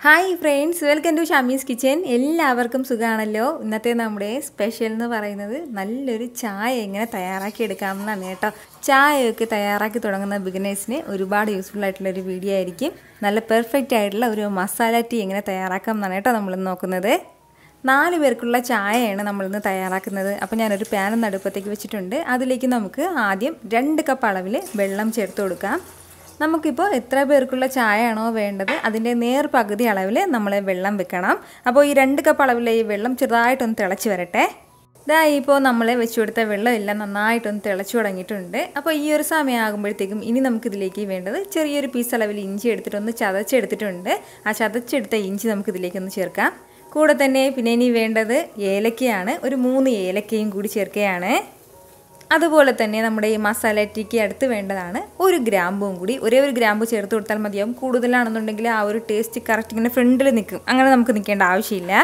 hi friends welcome to Shamees kitchen എല്ലാവർക്കും സുഖമാണല്ലോ ഇന്നത്തെ നമ്മുടെ സ്പെഷ്യൽ എന്ന് പറയുന്നത് നല്ലൊരു ചായ എങ്ങനെ തയ്യാറാക്കി എടുക്കാമെന്നാണ് കേട്ടോ ചായയൊക്കെ തയ്യാറാക്കി തുടങ്ങുന്ന ബിഗിനേഴ്സിന് ഒരുപാട് യൂസ്ഫുൾ ആയിട്ടുള്ള ഒരു വീഡിയോ ആയിരിക്കും നല്ല പെർഫെക്റ്റ് ആയിട്ടുള്ള ഒരു മസാല ടീ എങ്ങനെ തയ്യാറാക്കാം എന്നാണ് കേട്ടോ നമ്മൾ നോക്കുന്നത് നാല് പേർക്കുള്ള ചായയാണ് നമ്മളിന്ന് തയ്യാറാക്കുന്നത് അപ്പോൾ ഞാനൊരു പാൻ ഒന്ന് അടുപ്പത്തേക്ക് വെച്ചിട്ടുണ്ട് അതിലേക്ക് നമുക്ക് ആദ്യം രണ്ട് കപ്പ് അളവിൽ വെള്ളം ചേർത്ത് കൊടുക്കാം നമുക്കിപ്പോൾ എത്ര പേർക്കുള്ള ചായയാണോ വേണ്ടത് അതിൻ്റെ നേർ പകുതി അളവിൽ നമ്മൾ വെള്ളം വെക്കണം അപ്പോൾ ഈ രണ്ട് കപ്പ് അളവിൽ ഈ വെള്ളം ചെറുതായിട്ടൊന്ന് തിളച്ച് വരട്ടെ ഇതാ ഇപ്പോൾ നമ്മൾ വെച്ച് കൊടുത്ത വെള്ളം എല്ലാം നന്നായിട്ടൊന്ന് തിളച്ചു തുടങ്ങിയിട്ടുണ്ട് അപ്പോൾ ഈ ഒരു സമയമാകുമ്പോഴത്തേക്കും ഇനി നമുക്കിതിലേക്ക് വേണ്ടത് ചെറിയൊരു പീസ് അളവിൽ ഇഞ്ചി എടുത്തിട്ടൊന്ന് ചതച്ചെടുത്തിട്ടുണ്ട് ആ ചതച്ചെടുത്ത ഇഞ്ചി നമുക്കിതിലേക്കൊന്ന് ചേർക്കാം കൂടെ തന്നെ പിന്നെ ഇനി വേണ്ടത് ഏലക്കയാണ് ഒരു മൂന്ന് ഏലക്കയും കൂടി ചേർക്കുകയാണ് അതുപോലെ തന്നെ നമ്മുടെ ഈ മസാല ടീക്ക് അടുത്ത് വേണ്ടതാണ് ഒരു ഗ്രാമ്പും കൂടി ഒരേ ഒരു ഗ്രാമ്പ് ചേർത്ത് കൊടുത്താൽ മതിയാവും കൂടുതലാണെന്നുണ്ടെങ്കിൽ ആ ഒരു ടേസ്റ്റ് കറക്റ്റ് ഇങ്ങനെ ഫ്രണ്ടിൽ നിൽക്കും അങ്ങനെ നമുക്ക് നിൽക്കേണ്ട ആവശ്യമില്ല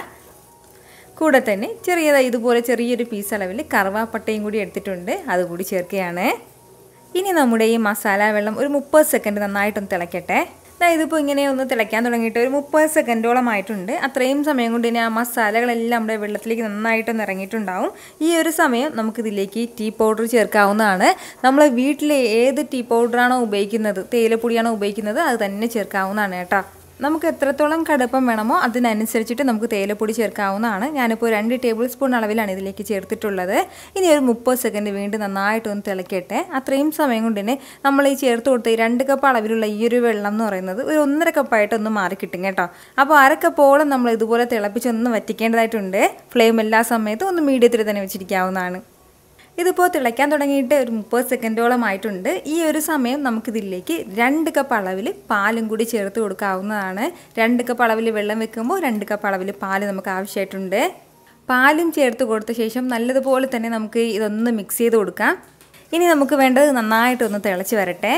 കൂടെ തന്നെ ചെറിയതായി ഇതുപോലെ ചെറിയൊരു പീസ് അളവിൽ കറുവാപ്പട്ടയും കൂടി എടുത്തിട്ടുണ്ട് അതുകൂടി ചേർക്കുകയാണ് ഇനി നമ്മുടെ ഈ മസാല വെള്ളം ഒരു മുപ്പത് സെക്കൻഡ് നന്നായിട്ടൊന്ന് തിളയ്ക്കട്ടെ ഇതിപ്പോൾ ഇങ്ങനെ ഒന്ന് തിളയ്ക്കാൻ തുടങ്ങിയിട്ട് ഒരു മുപ്പത് സെക്കൻഡോളം ആയിട്ടുണ്ട് അത്രയും സമയം കൊണ്ട് തന്നെ ആ മസാലകളെല്ലാം നമ്മുടെ വെള്ളത്തിലേക്ക് നന്നായിട്ടൊന്ന് ഇറങ്ങിയിട്ടുണ്ടാവും ഈ ഒരു സമയം നമുക്കിതിലേക്ക് ടീ പൗഡർ ചേർക്കാവുന്നതാണ് നമ്മൾ വീട്ടിൽ ഏത് ടീ പൗഡറാണോ ഉപയോഗിക്കുന്നത് തേയിലപ്പൊടിയാണോ ഉപയോഗിക്കുന്നത് അത് തന്നെ ചേർക്കാവുന്നതാണ് കേട്ടോ നമുക്ക് എത്രത്തോളം കടുപ്പം വേണമോ അതിനനുസരിച്ചിട്ട് നമുക്ക് തേയിലപ്പൊടി ചേർക്കാവുന്നതാണ് ഞാനിപ്പോൾ രണ്ട് ടേബിൾ സ്പൂൺ അളവിലാണ് ഇതിലേക്ക് ചേർത്തിട്ടുള്ളത് ഇനി ഒരു മുപ്പത് സെക്കൻഡ് വീണ്ടും നന്നായിട്ടൊന്ന് തിളക്കട്ടെ അത്രയും സമയം കൊണ്ട് തന്നെ നമ്മൾ ഈ ചേർത്ത് കൊടുത്ത ഈ രണ്ട് കപ്പ് അളവിലുള്ള ഈ ഒരു വെള്ളം എന്ന് പറയുന്നത് ഒരു ഒന്നര കപ്പായിട്ടൊന്ന് മാറി കിട്ടും കേട്ടോ അപ്പോൾ അര കപ്പോളം നമ്മൾ ഇതുപോലെ തിളപ്പിച്ചൊന്ന് വറ്റിക്കേണ്ടതായിട്ടുണ്ട് ഫ്ലെയിം എല്ലാ സമയത്തും ഒന്ന് മീഡിയത്തിൽ തന്നെ വെച്ചിരിക്കാവുന്നതാണ് ഇതിപ്പോൾ തിളയ്ക്കാൻ തുടങ്ങിയിട്ട് ഒരു മുപ്പത് സെക്കൻഡോളം ആയിട്ടുണ്ട് ഈ ഒരു സമയം നമുക്കിതിലേക്ക് രണ്ട് കപ്പ് അളവിൽ പാലും കൂടി ചേർത്ത് കൊടുക്കാവുന്നതാണ് രണ്ട് കപ്പ് അളവിൽ വെള്ളം വെക്കുമ്പോൾ രണ്ട് കപ്പ് അളവിൽ പാല് നമുക്ക് ആവശ്യമായിട്ടുണ്ട് പാലും ചേർത്ത് കൊടുത്ത ശേഷം നല്ലതുപോലെ തന്നെ നമുക്ക് ഇതൊന്ന് മിക്സ് ചെയ്ത് കൊടുക്കാം ഇനി നമുക്ക് വേണ്ടത് നന്നായിട്ടൊന്ന് തിളച്ച് വരട്ടെ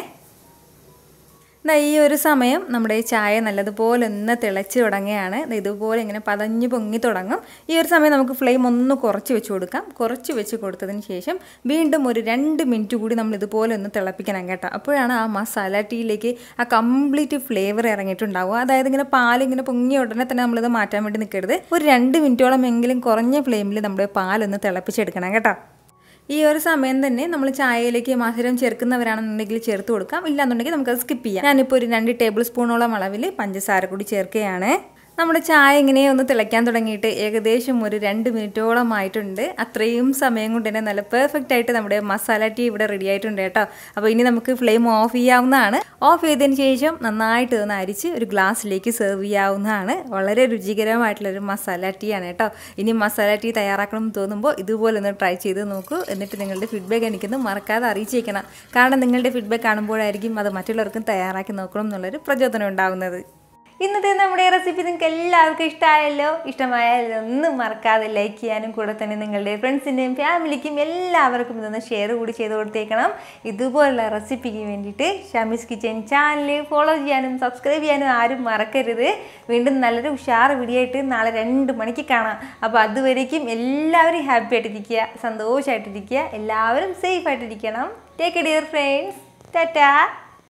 എന്നാൽ ഈ ഒരു സമയം നമ്മുടെ ചായ നല്ലതുപോലെ ഒന്ന് തിളച്ച് തുടങ്ങുകയാണ് ഇതുപോലെ ഇങ്ങനെ പതഞ്ഞ് പൊങ്ങി തുടങ്ങും ഈ ഒരു സമയം നമുക്ക് ഫ്ലെയിം ഒന്ന് കുറച്ച് വെച്ച് കൊടുക്കാം കുറച്ച് വെച്ച് കൊടുത്തതിന് ശേഷം വീണ്ടും ഒരു രണ്ട് മിനിറ്റ് കൂടി നമ്മൾ ഇതുപോലെ ഒന്ന് തിളപ്പിക്കണം കേട്ടോ അപ്പോഴാണ് ആ മസാല ടീയിലേക്ക് ആ കംപ്ലീറ്റ് ഫ്ലേവർ ഇറങ്ങിയിട്ടുണ്ടാവുക അതായത് ഇങ്ങനെ പാലിങ്ങനെ പൊങ്ങിയ ഉടനെ തന്നെ നമ്മളിത് മാറ്റാൻ വേണ്ടി നിൽക്കരുത് ഒരു രണ്ട് മിനിറ്റോളം എങ്കിലും കുറഞ്ഞ ഫ്ലെയിമിൽ നമ്മുടെ പാലൊന്ന് തിളപ്പിച്ചെടുക്കണം കേട്ടോ ഈ ഒരു സമയം തന്നെ നമ്മൾ ചായയിലേക്ക് മധുരം ചേർക്കുന്നവരാണെന്നുണ്ടെങ്കിൽ ചേർത്ത് കൊടുക്കാം ഇല്ലാന്നുണ്ടെങ്കിൽ നമുക്കത് സ്കിപ്പ് ചെയ്യാം ഞാനിപ്പോൾ ഒരു രണ്ട് ടേബിൾ സ്പൂണോളം അളവിൽ പഞ്ചസാര കൂടി ചേർക്കുകയാണ് നമ്മുടെ ചായ ഇങ്ങനെ ഒന്ന് തിളയ്ക്കാൻ തുടങ്ങിയിട്ട് ഏകദേശം ഒരു രണ്ട് മിനിറ്റോളം ആയിട്ടുണ്ട് അത്രയും സമയം കൊണ്ട് തന്നെ നല്ല പെർഫെക്റ്റ് ആയിട്ട് നമ്മുടെ മസാല ടീ ഇവിടെ റെഡി ആയിട്ടുണ്ട് കേട്ടോ അപ്പോൾ ഇനി നമുക്ക് ഫ്ലെയിം ഓഫ് ചെയ്യാവുന്നതാണ് ഓഫ് ചെയ്തതിന് ശേഷം നന്നായിട്ട് ഒന്ന് അരിച്ച് ഒരു ഗ്ലാസ്സിലേക്ക് സെർവ് ചെയ്യാവുന്നതാണ് വളരെ രുചികരമായിട്ടുള്ളൊരു മസാല ടീ ആണ് കേട്ടോ ഇനി മസാല ടീ തയ്യാറാക്കണം എന്ന് തോന്നുമ്പോൾ ഇതുപോലെ ഒന്ന് ട്രൈ ചെയ്ത് നോക്കൂ എന്നിട്ട് നിങ്ങളുടെ ഫീഡ്ബാക്ക് എനിക്കൊന്ന് മറക്കാതെ അറിയിച്ചേക്കണം കാരണം നിങ്ങളുടെ ഫീഡ്ബാക്ക് കാണുമ്പോഴായിരിക്കും അത് മറ്റുള്ളവർക്കും തയ്യാറാക്കി നോക്കണം എന്നുള്ളൊരു പ്രചോദനം ഉണ്ടാകുന്നത് ഇന്നത്തെ നമ്മുടെ റെസിപ്പി നിങ്ങൾക്ക് എല്ലാവർക്കും ഇഷ്ടമായല്ലോ ഇഷ്ടമായാൽ ഒന്നും മറക്കാതെ ലൈക്ക് ചെയ്യാനും കൂടെ തന്നെ നിങ്ങളുടെ ഫ്രണ്ട്സിൻ്റെയും ഫാമിലിക്കും എല്ലാവർക്കും ഇതൊന്ന് ഷെയർ കൂടി ചെയ്ത് കൊടുത്തേക്കണം ഇതുപോലുള്ള റെസിപ്പിക്ക് വേണ്ടിയിട്ട് ഷമീസ് കിച്ചൻ ചാനൽ ഫോളോ ചെയ്യാനും സബ്സ്ക്രൈബ് ചെയ്യാനും ആരും മറക്കരുത് വീണ്ടും നല്ലൊരു ഉഷാർ വീഡിയോ ആയിട്ട് നാളെ രണ്ട് മണിക്ക് കാണാം അപ്പോൾ അതുവരേക്കും എല്ലാവരും ഹാപ്പി ആയിട്ടിരിക്കുക സന്തോഷമായിട്ടിരിക്കുക എല്ലാവരും സേഫ് ആയിട്ടിരിക്കണം ടേക്ക് ഡിയർ ഫ്രണ്ട്സ് ടാറ്റാ